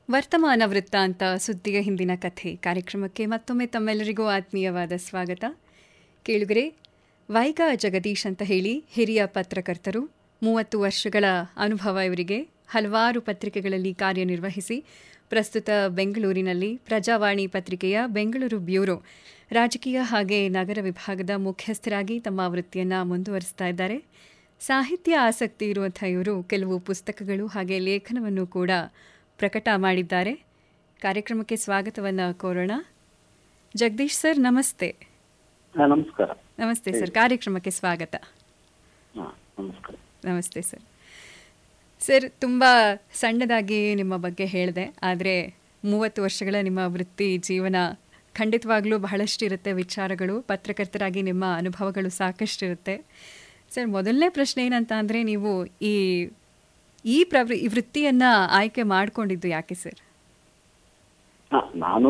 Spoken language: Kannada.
ವರ್ತಮಾನ ವೃತ್ತಾಂತ ಸುದ್ದಿಯ ಹಿಂದಿನ ಕಥೆ ಕಾರ್ಯಕ್ರಮಕ್ಕೆ ಮತ್ತೊಮ್ಮೆ ತಮ್ಮೆಲ್ಲರಿಗೂ ಆತ್ಮೀಯವಾದ ಸ್ವಾಗತ ಕೇಳುಗರೆ ವೈಗ ಜಗದೀಶ್ ಅಂತ ಹೇಳಿ ಹಿರಿಯ ಪತ್ರಕರ್ತರು ಮೂವತ್ತು ವರ್ಷಗಳ ಅನುಭವ ಇವರಿಗೆ ಹಲವಾರು ಪತ್ರಿಕೆಗಳಲ್ಲಿ ಕಾರ್ಯನಿರ್ವಹಿಸಿ ಪ್ರಸ್ತುತ ಬೆಂಗಳೂರಿನಲ್ಲಿ ಪ್ರಜಾವಾಣಿ ಪತ್ರಿಕೆಯ ಬೆಂಗಳೂರು ಬ್ಯೂರೋ ರಾಜಕೀಯ ಹಾಗೆ ನಗರ ವಿಭಾಗದ ಮುಖ್ಯಸ್ಥರಾಗಿ ತಮ್ಮ ವೃತ್ತಿಯನ್ನು ಮುಂದುವರಿಸ್ತಾ ಇದ್ದಾರೆ ಸಾಹಿತ್ಯ ಆಸಕ್ತಿ ಇರುವಂಥ ಇವರು ಕೆಲವು ಪುಸ್ತಕಗಳು ಹಾಗೆ ಲೇಖನವನ್ನು ಕೂಡ ಪ್ರಕಟ ಮಾಡಿದ್ದಾರೆ ಕಾರ್ಯಕ್ರಮಕ್ಕೆ ಸ್ವಾಗತವನ್ನು ಕೋರೋಣ ಜಗದೀಶ್ ಸರ್ ನಮಸ್ತೆ ಹಾ, ನಮಸ್ಕಾರ ನಮಸ್ತೆ ಸರ್ ಕಾರ್ಯಕ್ರಮಕ್ಕೆ ಸ್ವಾಗತ ಹಾ, ನಮಸ್ಕಾರ ನಮಸ್ತೆ ಸರ್ ಸರ್ ತುಂಬ ಸಣ್ಣದಾಗಿ ನಿಮ್ಮ ಬಗ್ಗೆ ಹೇಳಿದೆ ಆದರೆ ಮೂವತ್ತು ವರ್ಷಗಳ ನಿಮ್ಮ ವೃತ್ತಿ ಜೀವನ ಖಂಡಿತವಾಗ್ಲೂ ಬಹಳಷ್ಟಿರುತ್ತೆ ವಿಚಾರಗಳು ಪತ್ರಕರ್ತರಾಗಿ ನಿಮ್ಮ ಅನುಭವಗಳು ಸಾಕಷ್ಟಿರುತ್ತೆ ಸರ್ ಮೊದಲನೇ ಪ್ರಶ್ನೆ ಏನಂತ ಅಂದರೆ ನೀವು ಈ ಈ ಪ್ರವೃ ಈ ವೃತ್ತಿಯನ್ನು ಆಯ್ಕೆ ಮಾಡಿಕೊಂಡಿದ್ದು ಯಾಕೆ ಸರ್ ಹಾ, ನಾನು